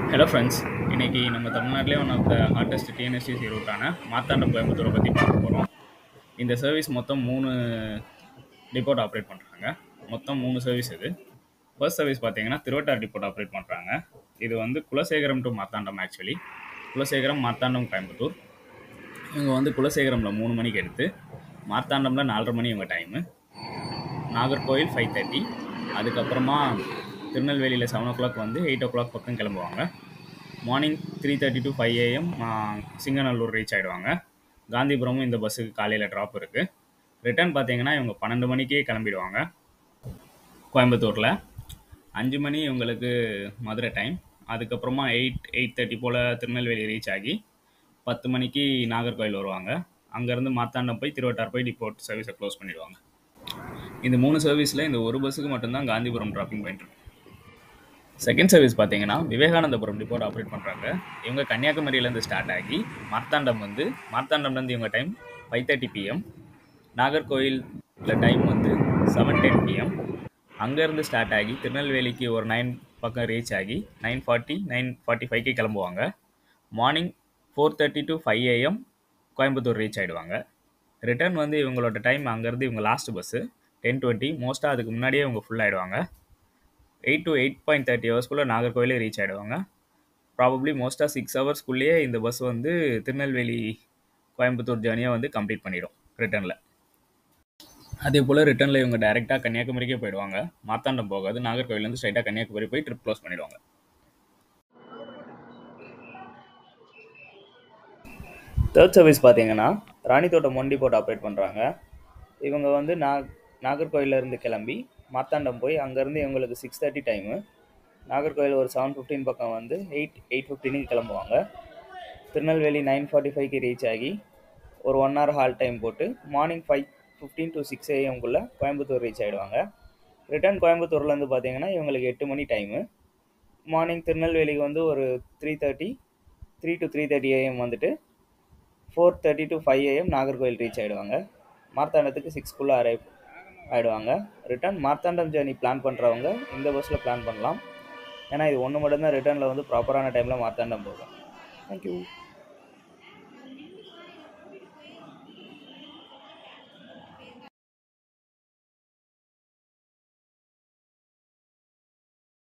hello friends இன்னைக்கு நம்ம தமிழ்நாட்டிலே one of the hottest TNSTC ரூட்டான மார்த்தாண்டம் கோயம்புத்தூரை பற்றி பார்க்க போகிறோம் இந்த சர்வீஸ் மொத்தம் மூணு டிப்போட் ஆப்ரேட் பண்ணுறாங்க மொத்தம் மூணு சர்வீஸ் இது ஃபர்ஸ்ட் சர்வீஸ் பார்த்தீங்கன்னா திருவட்டார் டிப்போட் ஆப்ரேட் பண்ணுறாங்க இது வந்து குலசேகரம் டு மார்த்தாண்டம் ஆக்சுவலி குலசேகரம் மார்த்தாண்டம் கோயம்புத்தூர் இவங்க வந்து குலசேகரமில் மூணு மணிக்கு எடுத்து மார்த்தாண்டமில் நாலரை மணி இவங்க டைமு நாகர்கோவில் ஃபைவ் தேர்ட்டி அதுக்கப்புறமா திருநெல்வேலியில் செவன் ஓ கிளாக் வந்து எயிட் ஓ கிளாக் பக்கம் கிளம்புவாங்க morning three thirty to five AM Singanallur reach ஆகிடுவாங்க காந்திபுரமும் இந்த பஸ்ஸுக்கு காலையில் ட்ராப் இருக்குது ரிட்டர்ன் பார்த்தீங்கன்னா இவங்க பன்னெண்டு மணிக்கே கிளம்பிடுவாங்க கோயம்புத்தூரில் அஞ்சு மணி இவங்களுக்கு மதுரை டைம் அதுக்கப்புறமா எயிட் எயிட் தேர்ட்டி போல் திருநெல்வேலி ரீச் ஆகி பத்து மணிக்கு நாகர்கோவில் வருவாங்க அங்கேருந்து மார்த்தாண்டம் போய் திருவட்டார் போய் டிப்போர்ட் சர்வீஸை க்ளோஸ் பண்ணிடுவாங்க இந்த மூணு சர்வீஸில் இந்த ஒரு பஸ்ஸுக்கு மட்டும்தான் காந்திபுரம் ட்ராப்பிங் பாயிண்ட் இருக்கு செகண்ட் சர்வீஸ் பார்த்தீங்கன்னா விவேகானந்தபுரம் டிப்போட் ஆப்ரேட் பண்ணுறாங்க இவங்க கன்னியாகுமரியிலேருந்து ஸ்டார்ட் ஆகி மார்த்தாண்டம் வந்து மார்த்தாண்டம்லேருந்து இவங்க டைம் ஃபைவ் தேர்ட்டி பிஎம் நாகர்கோயிலில் டைம் வந்து செவன் டென் பிஎம் அங்கேருந்து ஸ்டார்ட் ஆகி திருநெல்வேலிக்கு ஒரு நைன் பக்கம் ரீச் ஆகி நைன் ஃபார்ட்டி நைன் ஃபார்ட்டி ஃபைவ்க்கு கிளம்புவாங்க morning four thirty to five AM Coimbatore reach ஆகிடுவாங்க ரிட்டர்ன் வந்து இவங்களோட டைம் அங்கேருந்து இவங்க லாஸ்ட் பஸ்ஸு டென் டுவெண்ட்டி மோஸ்ட்டாக அதுக்கு முன்னாடியே இவங்க ஃபுல் ஆகிடுவாங்க eight to eight point thirty ஹவர்ஸ்க்குள்ளே நாகர்கோவிலே ரீச் ஆகிடுவாங்க ப்ராபப்ளி மோஸ்ட்டாக சிக்ஸ் ஹவர்ஸ்க்குள்ளேயே இந்த பஸ் வந்து திருநெல்வேலி கோயம்புத்தூர் ஜேர்னியை வந்து கம்ப்ளீட் பண்ணிடும் ரிட்டர்னில் அதே போல் ரிட்டர்னில் இவங்க டேரெக்டாக கன்னியாகுமரிக்கே போயிடுவாங்க மார்த்தாண்டம் போகாது நாகர்கோவிலேருந்து ஸ்ட்ரைட்டாக கன்னியாகுமரி போய் ட்ரிப் க்ளோஸ் பண்ணிடுவாங்க தேர்ட் சர்வீஸ் பார்த்தீங்கன்னா ராணித்தோட்டம் ஒன் டிப்போட் ஆப்ரேட் பண்ணுறாங்க இவங்க வந்து நாக் நாகர்கோயிலேருந்து கிளம்பி மார்த்தாண்டம் போய் அங்கேருந்து இவங்களுக்கு சிக்ஸ் தேர்ட்டி டைமு நாகர்கோயில் ஒரு செவன் ஃபிஃப்டீன் பக்கம் வந்து எயிட் எயிட் ஃபிஃப்டீனுக்கு கிளம்புவாங்க திருநெல்வேலி நைன் ஃபார்ட்டி ஃபைவ்க்கு ரீச் ஆகி ஒரு ஒன் ஹவர் ஹால் டைம் போட்டு morning five fifteen to six ஏஎம்குள்ளே கோயம்புத்தூர் ரீச் ஆகிடுவாங்க ரிட்டர்ன் கோயம்புத்தூர்லேருந்து பார்த்தீங்கன்னா இவங்களுக்கு எட்டு மணி டைமு மார்னிங் திருநெல்வேலிக்கு வந்து ஒரு three thirty three to three thirty AM வந்துட்டு four thirty to five AM Nagercoil reach ஆகிடுவாங்க மார்த்தாண்டத்துக்கு சிக்ஸ்க்குள்ளே அரைவ் ஆகிடுவாங்க ரிட்டர்ன் மார்த்தாண்டம் ஜேர்னி பிளான் பண்ணுறவங்க இந்த பஸ்ஸில் பிளான் பண்ணலாம் ஏன்னா இது ஒன்று மட்டும்தான் ரிட்டர்னில் வந்து ப்ராப்பரான டைமில் மார்த்தாண்டம் போகும் தேங்க்யூ